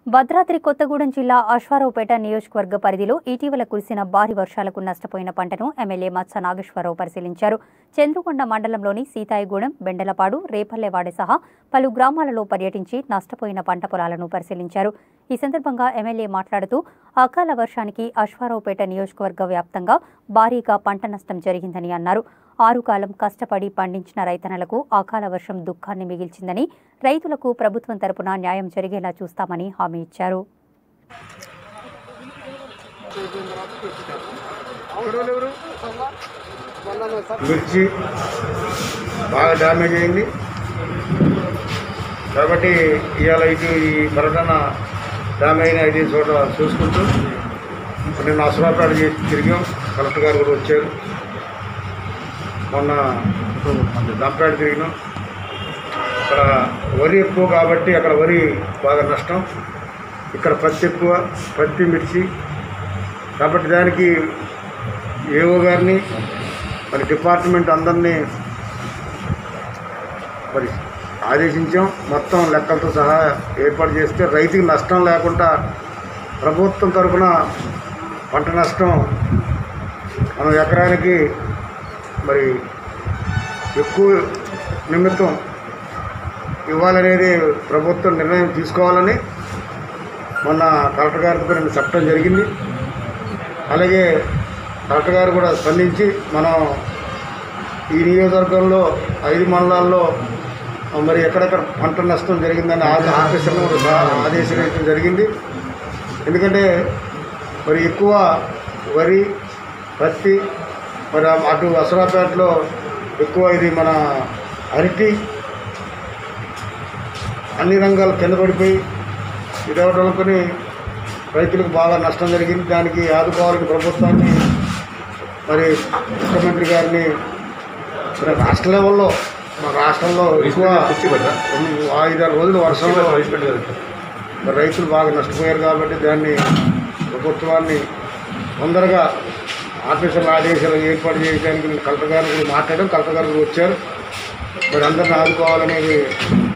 భద్రాద్రి కొత్తగూడెం జిల్లా అశ్వారావుపేట నియోజకవర్గ పరిధిలో ఇటీవల కురిసిన భారీ వర్షాలకు నష్టపోయిన పంటను ఎమ్మెల్యే మత్స నాగేశ్వరరావు పరిశీలించారు చంద్రుకొండ మండలంలోని సీతాయిగూడెం బెండలపాడు రేపల్లెవాడి సహా పలు గ్రామాలలో పర్యటించి నష్టపోయిన పంట పొలాలను పరిశీలించారు ఈ సందర్భంగా ఎమ్మెల్యే మాట్లాడుతూ అకాల వర్షానికి అశ్వారావుపేట నియోజకవర్గ వ్యాప్తంగా భారీగా పంట నష్టం జరిగిందని అన్నారు ఆరు కాలం కష్టపడి పండించిన రైతన్నలకు అకాల వర్షం దుఃఖాన్ని మిగిల్చిందని రైతులకు ప్రభుత్వం తరపున న్యాయం జరిగేలా చూస్తామని హామీ ఇచ్చారు మిర్చి బాగా డ్యామేజ్ అయింది కాబట్టి ఇవాళ ఇటు ఈ పర్యటన డ్యామేజ్ అయిన ఐదు చోట్ల చూసుకుంటూ నేను అసరాపేట చేసి తిరిగాం కలెక్టర్ గారు కూడా వచ్చారు మొన్న దంపేట తిరిగినాం అక్కడ వరి ఎక్కువ కాబట్టి అక్కడ వరి బాగా నష్టం ఇక్కడ పత్తి ఎక్కువ పత్తి మిర్చి కాబట్టి దానికి ఏఓ గారిని మరి డిపార్ట్మెంట్ అందరినీ మరి ఆదేశించాం మొత్తం లెక్కలతో సహా ఏర్పాటు చేస్తే రైతుకి నష్టం లేకుండా ప్రభుత్వం తరఫున పంట నష్టం మనం ఎకరానికి మరి ఎక్కువ నిమిత్తం ఇవ్వాలనేది ప్రభుత్వం నిర్ణయం తీసుకోవాలని మొన్న కలెక్టర్ గారితో నేను చెప్పడం జరిగింది అలాగే కలెక్టర్ గారు కూడా స్పందించి మనం ఈ నియోజకవర్గంలో ఐదు మండలాల్లో ఆ, మరి ఎక్కడెక్కడ పంట నష్టం జరిగిందని ఆ- ఆఫీసర్లు కూడా సా- ఆదేశించడం జరిగింది ఎందుకంటే మరి ఎక్కువ వరి పత్తి మరి ఆ- అటు అసరాపేటలో ఎక్కువ ఇది మన అరటి అన్ని రంగాలు కింద పడిపోయి ఇదవడం అనుకుని రైతులకు బాగా నష్టం జరిగింది దానికి ఆదుకోవాలని ప్రభుత్వాన్ని మరి ముఖ్యమంత్రి గారిని మరి రాష్ట్ర లెవెల్లో మా రాష్ట్రంలో ఎక్కువ రెండు ఐదారు రోజులు వర్షంలో మరి రైతులు బాగా నష్టపోయారు కాబట్టి దాన్ని ప్రభుత్వాన్ని తొందరగా ఆఫీసర్ల ఆదేశాలు ఏర్పాటు చేయడానికి కలెక్టర్ గారు కూడా మాట్లాడడం కలెక్టర్ గారు కూడా వచ్చారు మరి అందరిని ఆదుకోవాలనేది